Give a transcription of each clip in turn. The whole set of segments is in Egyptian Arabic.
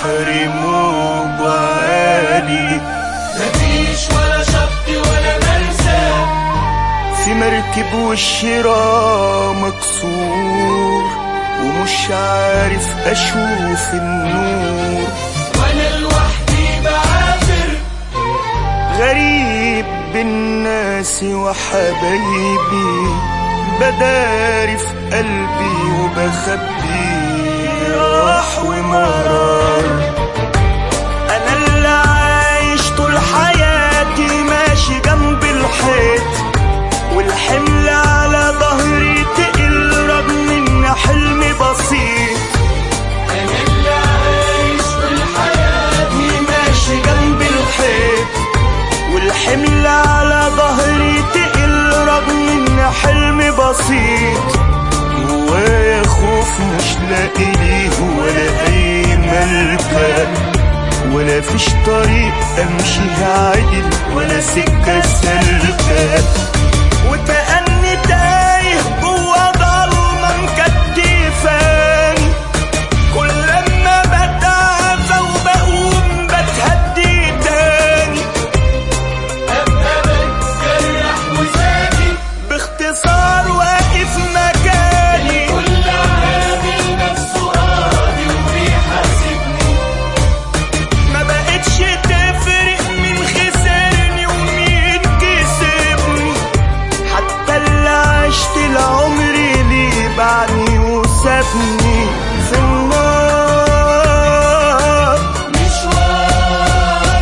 بحر موج عالي مفيش ولا شط ولا مرسى في مركب والشراء مكسور ومش عارف اشوف النور وانا لوحدي بعافر غريب بالناس وحبايبي بداري في قلبي وبخبي راح ومرار انا اللي عايش طول حياتي ماشي جنب الحيط والحمل على ظهري تقل رغم ان حلمي بسيط انا اللي عايش طول حياتي ماشي جنب الحيط والحمل على ظهري تقل رغم ان حلمي بسيط جوايا خوف مش لاقي ليه ولا اي ملكة ولا فيش طريق امشيها عدل ولا سكة سلكة وكأني تايه جوا ضلمة مكتفاني كل لما بتعافى وبقوم بتهدي تاني ابقى بتجرح وساكت باختصار واقف مكاني كل عامل نفسه قاضي وبيحاسبني ما بقتش تفرق مين خسرني ومين كسبني حتى اللي عشت العمر ليه بعدني وسابني في النار مشوار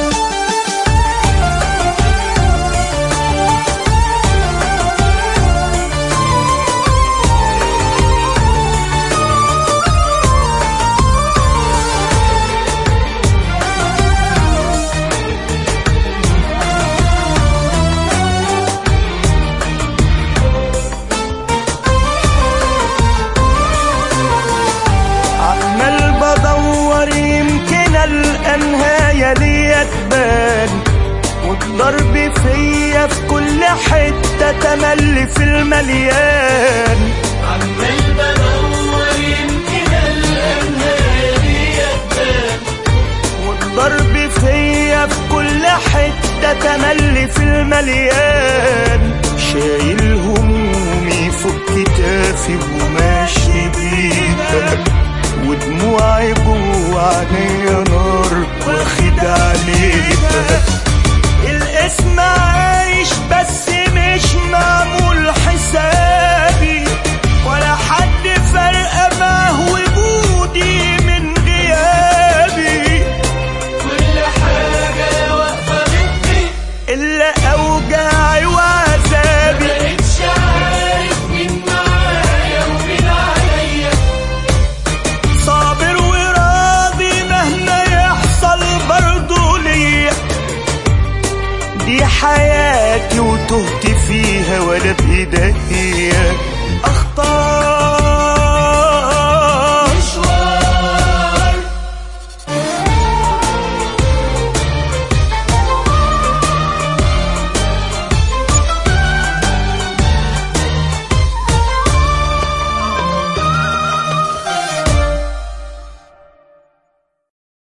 عمال بدور يمكن القى نهايه ليا تبان والضرب فيا في كل حته تملي في المليان عمال بدور يمكن الانهاء تبان والضرب فيا في كل حتة تملي في المليان شايل همومي فوق كتافي وماشي بيها ودموعي جوا عينيا نار واخد عليها الاسم عايش بس مش معمول حسابي ولا حد فرق معه وجودي من غيابي كل حاجة واقفة ضدي إلا أوجاعي وعذابي مبقتش عارف مين معايا ومين عليا صابر وراضي مهما يحصل برضو ليا دي حياتي وتهت فيها ولا بإيديا أختار